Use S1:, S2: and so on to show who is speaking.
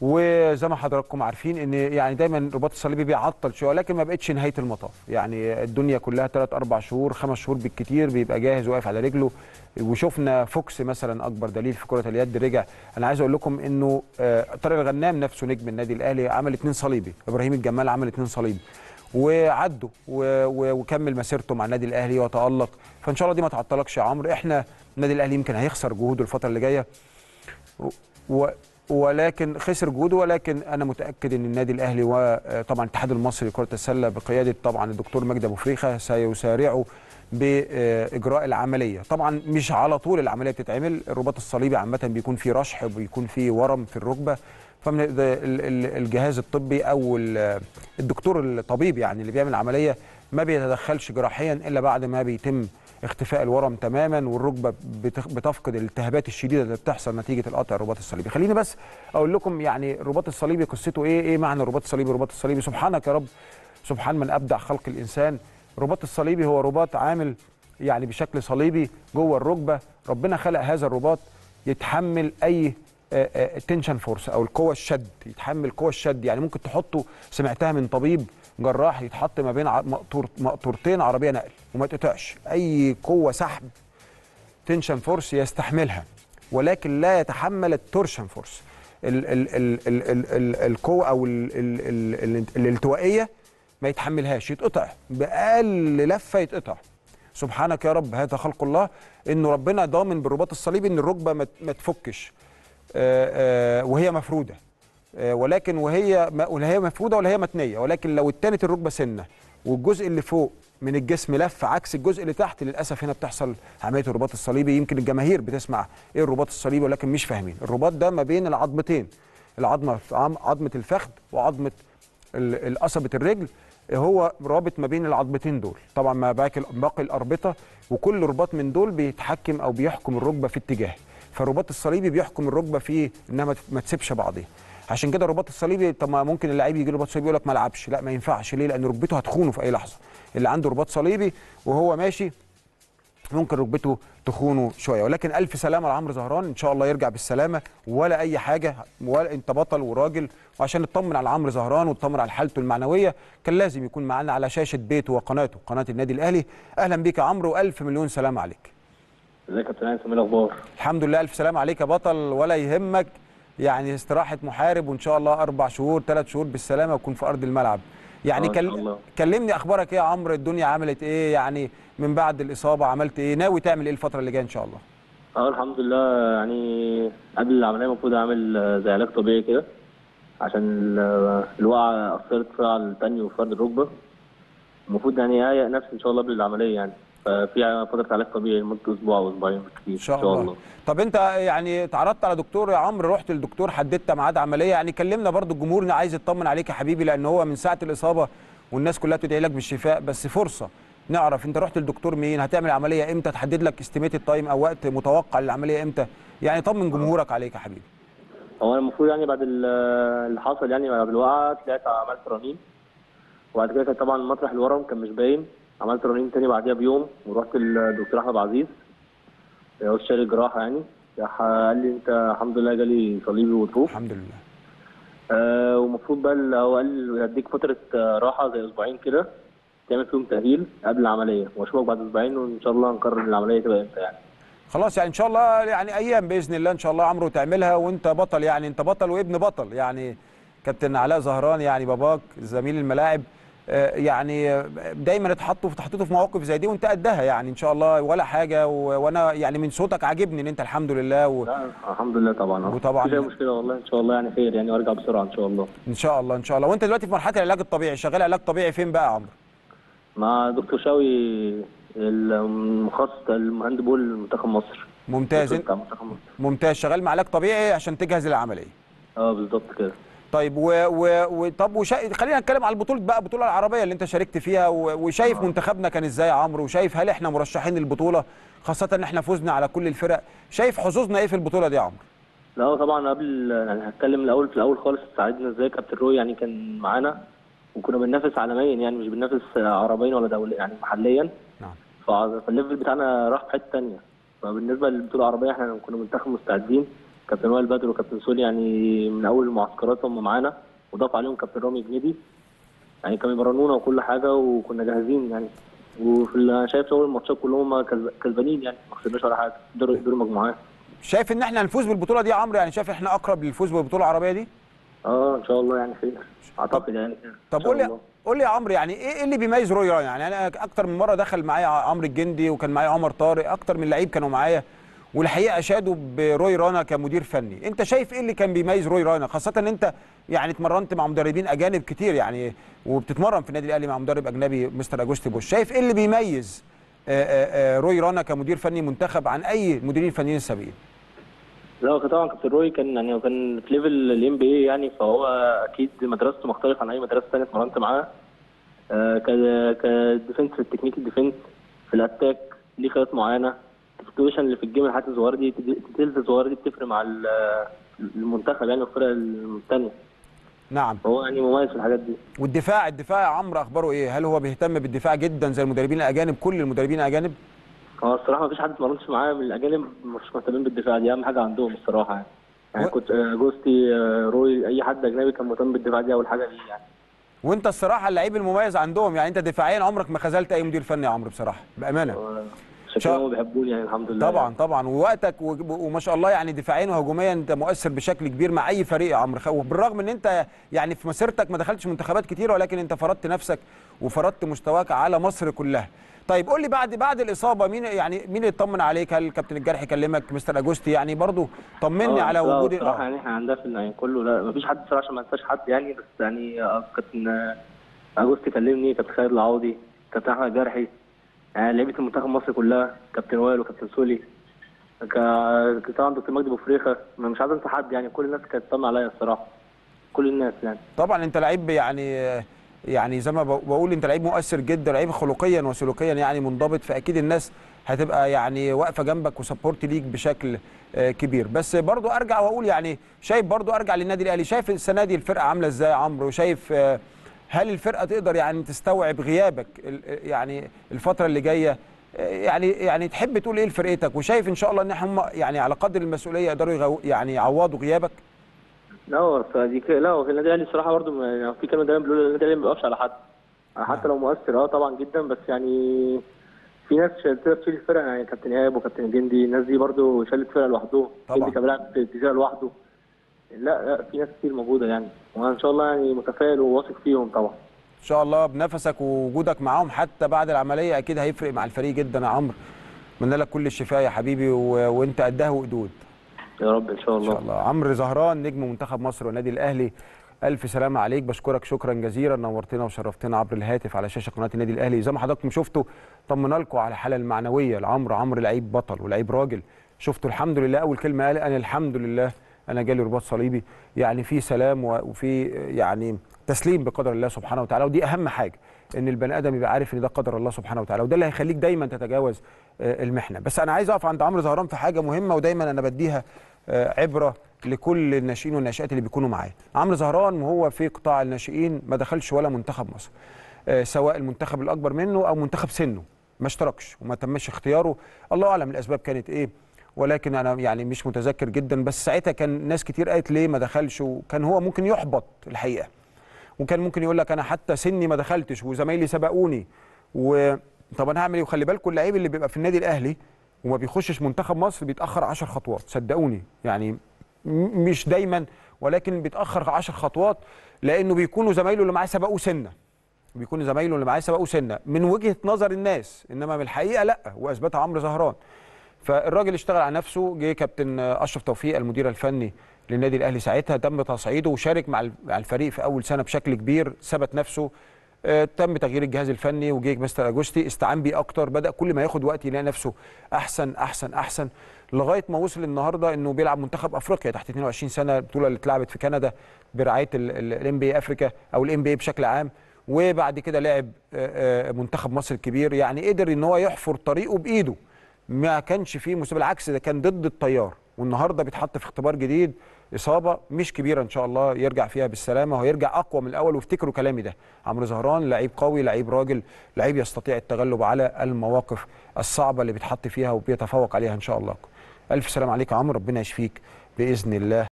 S1: وزي ما حضراتكم عارفين ان يعني دايما الرباط الصليبي بيعطل شويه ولكن ما بقتش نهايه المطاف يعني الدنيا كلها 3 4 شهور 5 شهور بالكتير بيبقى جاهز واقف على رجله وشفنا فوكس مثلا اكبر دليل في كره اليد رجع انا عايز اقول لكم انه آه، طارق الغنام نفسه نجم النادي الاهلي عمل اتنين صليبي ابراهيم الجمال عمل اتنين صليبي وعدوا و- و- وكمل مسيرته مع النادي الاهلي وتالق فان شاء الله دي ما تعطلكش يا عمرو احنا النادي الاهلي يمكن هيخسر جهوده الفتره اللي جايه و ولكن خسر جهوده ولكن انا متاكد ان النادي الاهلي وطبعا الاتحاد المصري لكره السله بقياده طبعا الدكتور مجدي ابو فريخه سيسارعوا باجراء العمليه طبعا مش على طول العمليه بتتعمل الرباط الصليبي عامه بيكون فيه رشح وبيكون فيه ورم في الركبه فمن ال- ال- الجهاز الطبي او ال- الدكتور الطبيب يعني اللي بيعمل العمليه ما بيتدخلش جراحيا الا بعد ما بيتم اختفاء الورم تماما والركبه بتخ- بتفقد الالتهابات الشديده اللي بتحصل نتيجه القطع الرباط الصليبي خليني بس اقول لكم يعني الرباط الصليبي قصته ايه ايه معنى الرباط الصليبي الرباط الصليبي سبحانك يا رب سبحان من ابدع خلق الانسان الرباط الصليبي هو رباط عامل يعني بشكل صليبي جوه الركبه ربنا خلق هذا الرباط يتحمل اي تنشن فورس او القوه الشد يتحمل قوه الشد يعني ممكن تحطه سمعتها من طبيب جراح يتحط ما بين ع- مقطور مقطورتين عربيه نقل وما يتقطعش اي قوه سحب تنشن فورس يستحملها ولكن لا يتحمل التورشن فورس ال ال ال ال ال ال القوه او ال ال ال ال الالتوائيه ما يتحملهاش يتقطع باقل لفه يتقطع سبحانك يا رب هذا خلق الله انه ربنا ضامن بالرباط الصليبي ان الركبه ما ما تفكش آه، آه، وهي مفروده آه، ولكن وهي ما- ولا هي مفروده ولا هي متنيه ولكن لو اتنت الركبه سنه والجزء اللي فوق من الجسم لف عكس الجزء اللي تحت للاسف هنا بتحصل عمليه الرباط الصليبي يمكن الجماهير بتسمع ايه الرباط الصليبي ولكن مش فاهمين الرباط ده ما بين العظمتين العظمه عم- عظمه الفخذ وعظمه ال- القصبه الرجل هو رابط ما بين العظمتين دول طبعا ما باقي باقي الاربطه وكل رباط من دول بيتحكم او بيحكم الركبه في اتجاه فالرباط الصليبي بيحكم الركبه في انها ما ت- ما تسيبش بعضيها عشان كده الرباط الصليبي طب ما ممكن اللعيب يجي له رباط صليبي يقول لك ما العبش لا ما ينفعش ليه لان ركبته هتخونه في اي لحظه اللي عنده رباط صليبي وهو ماشي ممكن ركبته تخونه شويه ولكن الف سلامه لعمرو زهران ان شاء الله يرجع بالسلامه ولا اي حاجه ولا انت بطل وراجل وعشان نطمن على عمرو زهران ونطمن على حالته المعنويه كان لازم يكون معانا على شاشه بيته وقناته قناه النادي الاهلي اهلا بيك يا عمرو والف مليون سلام عليك
S2: ازيك يا كابتن هاني ايه الاخبار؟
S1: الحمد لله الف سلام عليك يا بطل ولا يهمك يعني استراحه محارب وان شاء الله اربع شهور ثلاث شهور بالسلامه وتكون في ارض الملعب يعني
S2: آه، إن شاء
S1: كل...
S2: الله.
S1: كلمني اخبارك ايه يا عمرو الدنيا عملت ايه يعني من بعد الاصابه عملت ايه ناوي تعمل ايه الفتره اللي جايه ان شاء الله
S2: اه الحمد لله يعني قبل العمليه المفروض اعمل آه، زي علاج طبيعي كده عشان ال- آه، الوقعه اثرت شويه على التاني وفرد الركبه المفروض يعني اهيئ نفسي ان شاء الله قبل العمليه يعني ففي فتره علاج طبيعي لمده اسبوع او اسبوعين بالكتير
S1: ان شاء, الله. طب انت يعني اتعرضت على دكتور يا عمرو رحت للدكتور حددت ميعاد عمليه يعني كلمنا برضو الجمهور إنه عايز يطمن عليك يا حبيبي لان هو من ساعه الاصابه والناس كلها بتدعي لك بالشفاء بس فرصه نعرف انت رحت للدكتور مين هتعمل عمليه امتى تحدد لك استيميتد تايم او وقت متوقع للعمليه امتى يعني طمن جمهورك عليك يا حبيبي
S2: هو انا المفروض يعني بعد ال- اللي حصل يعني بعد الوقعه طلعت عملت رنين وبعد كده كان طبعا مطرح الورم كان مش باين عملت رنين تاني بعديها بيوم ورحت للدكتور احمد عزيز هو استشاري الجراحه يعني راح قال لي انت الحمد لله جالي صليبي وطروف
S1: الحمد لله
S2: آه ومفروض بقى ال- هو قال لي هديك فتره آه، راحه زي اسبوعين كده تعمل فيهم تاهيل قبل العمليه واشوفك بعد اسبوعين وان شاء الله نقرر العمليه تبقى امتى يعني
S1: خلاص يعني ان شاء الله يعني ايام باذن الله ان شاء الله عمرو تعملها وانت بطل يعني انت بطل وابن بطل يعني كابتن علاء زهران يعني باباك زميل الملاعب آه، يعني آه، دايما اتحطوا في تحطيته في مواقف زي دي وانت قدها يعني ان شاء الله ولا حاجه و- وانا يعني من صوتك عاجبني ان انت الحمد لله و...
S2: لا الحمد لله طبعا آه.
S1: وطبعاً-
S2: مفيش اي مشكله والله ان شاء الله يعني خير يعني وارجع بسرعه ان شاء الله
S1: ان شاء الله ان شاء الله وانت دلوقتي في مرحله العلاج الطبيعي شغال علاج طبيعي فين بقى يا عمرو
S2: مع دكتور شاوي المخصص المهندبول منتخب مصر
S1: ممتاز
S2: بتاع منتخب مصر
S1: ممتاز شغال مع علاج طبيعي عشان تجهز للعمليه
S2: اه بالظبط كده
S1: طيب و... و... و... طب وشا... خلينا نتكلم على البطوله بقى البطوله العربيه اللي انت شاركت فيها و... وشايف
S2: آه.
S1: منتخبنا كان ازاي يا عمرو وشايف هل احنا مرشحين للبطوله خاصه ان احنا فزنا على كل الفرق شايف حظوظنا ايه في البطوله دي يا عمرو
S2: لا هو طبعا قبل يعني هتكلم الاول في الاول خالص ساعدنا ازاي كابتن روي يعني كان معانا وكنا بننافس عالميا يعني مش بننافس عربيا ولا دوليا يعني محليا
S1: نعم
S2: فع- فالليفل بتاعنا راح في حته ثانيه فبالنسبه للبطوله العربيه احنا كنا منتخب مستعدين كابتن وائل بدر وكابتن سولي يعني من اول المعسكرات هم معانا وضاف عليهم كابتن رامي جنيدي يعني كانوا يمرنونا وكل حاجه وكنا جاهزين يعني وفي ال- انا شايف اول الماتشات كلهم هم كسب- كسبانين يعني ما خسرناش ولا حاجه دور دور مجموعات
S1: شايف ان احنا هنفوز بالبطوله دي يا عمرو يعني شايف احنا اقرب للفوز بالبطوله العربيه دي
S2: اه ان شاء الله يعني خير اعتقد يعني إن
S1: طب
S2: شاء
S1: قول لي
S2: الله.
S1: قول لي يا عمرو يعني ايه إيه اللي بيميز روي ران يعني انا اكتر من مره دخل معايا عمرو الجندي وكان معايا عمر طارق اكتر من لعيب كانوا معايا والحقيقه اشادوا بروي رانا كمدير فني انت شايف ايه اللي كان بيميز روي رانا خاصه ان انت يعني اتمرنت مع مدربين اجانب كتير يعني وبتتمرن في النادي الاهلي مع مدرب اجنبي مستر اجوستي بوش شايف ايه اللي بيميز آه، آه، آه، روي رانا كمدير فني منتخب عن اي مديرين فنيين سابقين
S2: لا هو طبعا كابتن روي كان يعني هو كان في ليفل الام بي اي يعني فهو اكيد مدرسته مختلفه عن اي مدرسه ثانيه اتمرنت معاها آه، ك كديفنس في التكنيك الديفنس في الاتاك ليه خطط معينه السيتويشن اللي في الجيم الحاجات الصغيره دي الديتيلز الصغيره دي بتفرق مع ال- المنتخب يعني والفرق الثانيه
S1: نعم
S2: فهو يعني مميز في الحاجات دي
S1: والدفاع الدفاع يا عمرو اخباره ايه هل هو بيهتم بالدفاع جدا زي المدربين الاجانب كل المدربين الاجانب
S2: هو الصراحه ما فيش حد اتمرنش معاه من الاجانب مش مهتمين بالدفاع دي اهم حاجه عندهم الصراحه يعني يعني
S1: و-
S2: كنت آه، جوستي آه، روي اي حد اجنبي كان مهتم بالدفاع دي اول حاجه ليه يعني
S1: وانت الصراحه اللعيب المميز عندهم يعني انت دفاعيا عمرك ما خذلت اي مدير فني يا عمرو بصراحه بامانه
S2: عشان
S1: شا-
S2: كده هم بيحبوني يعني الحمد لله
S1: طبعا طبعا ووقتك و- وما شاء الله يعني دفاعيا وهجوميا انت مؤثر بشكل كبير مع اي فريق يا عمرو خ- وبالرغم ان انت يعني في مسيرتك ما دخلتش منتخبات كتير ولكن انت فرضت نفسك وفرضت مستواك على مصر كلها طيب قول لي بعد بعد الاصابه مين يعني مين اللي اطمن عليك هل كابتن الجرحي كلمك مستر اجوستي يعني برضو طمني
S2: آه،
S1: على
S2: لا،
S1: وجود
S2: الصراحه
S1: آه.
S2: يعني احنا عندنا في يعني كله لا مفيش حد صراحه عشان ما انساش حد يعني بس يعني آه، كابتن آه، اجوستي كلمني كابتن خالد العوضي كابتن احمد جرحي يعني لعيبه المنتخب مصر كلها كابتن وائل وكابتن سولي كا- طبعا دكتور مجدي بوفريخه مش عايز انسى حد يعني كل الناس كانت تطمن عليا الصراحه كل الناس يعني
S1: طبعا انت لعيب يعني يعني زي ما بقول انت لعيب مؤثر جدا لعيب خلقيا وسلوكيا يعني منضبط فاكيد الناس هتبقى يعني واقفه جنبك وسبورت ليك بشكل آه، كبير بس برضو ارجع واقول يعني شايف برضو ارجع للنادي الاهلي شايف السنه دي الفرقه عامله ازاي يا عمرو شايف آه، هل الفرقه تقدر يعني تستوعب غيابك ال- يعني الفتره اللي جايه آه، يعني يعني تحب تقول ايه لفرقتك وشايف ان شاء الله ان هم يعني على قدر المسؤوليه يقدروا يغو- يعني يعوضوا غيابك
S2: لا هو دي ك- لا هو في النادي الاهلي الصراحه برضه ما- يعني في كلمه دايما بيقولوا النادي الاهلي ما بيقفش على حد حتى لو مؤثر اه طبعا جدا بس يعني في ناس تقدر تشيل الفرقه يعني كابتن ايهاب وكابتن جندي الناس دي برضه شالت فرقه لوحدهم
S1: طبعا.
S2: جندي كان بيلعب في الجزيره لوحده لا لا في ناس كتير موجوده يعني وانا ان شاء الله يعني متفائل وواثق فيهم طبعا
S1: ان شاء الله بنفسك ووجودك معاهم حتى بعد العمليه اكيد هيفرق مع الفريق جدا يا عمرو اتمنى لك كل الشفاء يا حبيبي و... وانت قدها وقدود
S2: يا رب ان شاء
S1: ان شاء
S2: الله
S1: الله عمرو زهران نجم منتخب مصر والنادي الاهلي الف سلامه عليك بشكرك شكرا جزيلا نورتنا وشرفتنا عبر الهاتف على شاشه قناه النادي الاهلي زي ما حضراتكم شفتوا طمنا لكم على الحاله المعنويه لعمرو عمرو لعيب بطل ولعيب راجل شفتوا الحمد لله اول كلمه قال انا الحمد لله انا جالي رباط صليبي يعني في سلام و- وفي يعني تسليم بقدر الله سبحانه وتعالى ودي اهم حاجه ان البني ادم يبقى عارف ان ده قدر الله سبحانه وتعالى وده اللي هيخليك دايما تتجاوز آه، المحنه بس انا عايز اقف عند عمرو زهران في حاجه مهمه ودايما انا بديها آه، عبره لكل الناشئين والناشئات اللي بيكونوا معايا عمرو زهران وهو في قطاع الناشئين ما دخلش ولا منتخب مصر آه، سواء المنتخب الاكبر منه او منتخب سنه ما اشتركش وما تمش اختياره الله اعلم الاسباب كانت ايه ولكن انا يعني مش متذكر جدا بس ساعتها كان ناس كتير قالت ليه ما دخلش وكان هو ممكن يحبط الحقيقه وكان ممكن يقول لك انا حتى سني ما دخلتش وزمايلي سبقوني و طب انا هعمل ايه وخلي بالكم اللعيب اللي بيبقى في النادي الاهلي وما بيخشش منتخب مصر بيتاخر 10 خطوات صدقوني يعني م- مش دايما ولكن بيتاخر 10 خطوات لانه بيكونوا زمايله اللي معاه سبقوه سنه بيكون زمايله اللي معاه سبقوه سنه من وجهه نظر الناس انما من الحقيقه لا واثبتها عمرو زهران فالراجل اشتغل على نفسه جه كابتن اشرف توفيق المدير الفني للنادي الاهلي ساعتها تم تصعيده وشارك مع ال- مع الفريق في اول سنه بشكل كبير ثبت نفسه آه، تم تغيير الجهاز الفني وجه مستر اجوستي استعان بيه اكتر بدا كل ما ياخد وقت يلاقي نفسه احسن احسن احسن لغايه ما وصل النهارده انه بيلعب منتخب افريقيا تحت 22 سنه البطوله اللي اتلعبت في كندا برعايه الام بي افريكا او الام بي بشكل عام وبعد كده لعب آه، آه، منتخب مصر الكبير يعني قدر ان هو يحفر طريقه بايده ما كانش فيه مسابقه بالعكس ده كان ضد التيار والنهارده بيتحط في اختبار جديد اصابه مش كبيره ان شاء الله يرجع فيها بالسلامه وهيرجع اقوى من الاول وافتكروا كلامي ده عمرو زهران لعيب قوي لعيب راجل لعيب يستطيع التغلب على المواقف الصعبه اللي بيتحط فيها وبيتفوق عليها ان شاء الله الف سلام عليك يا عمرو ربنا يشفيك باذن الله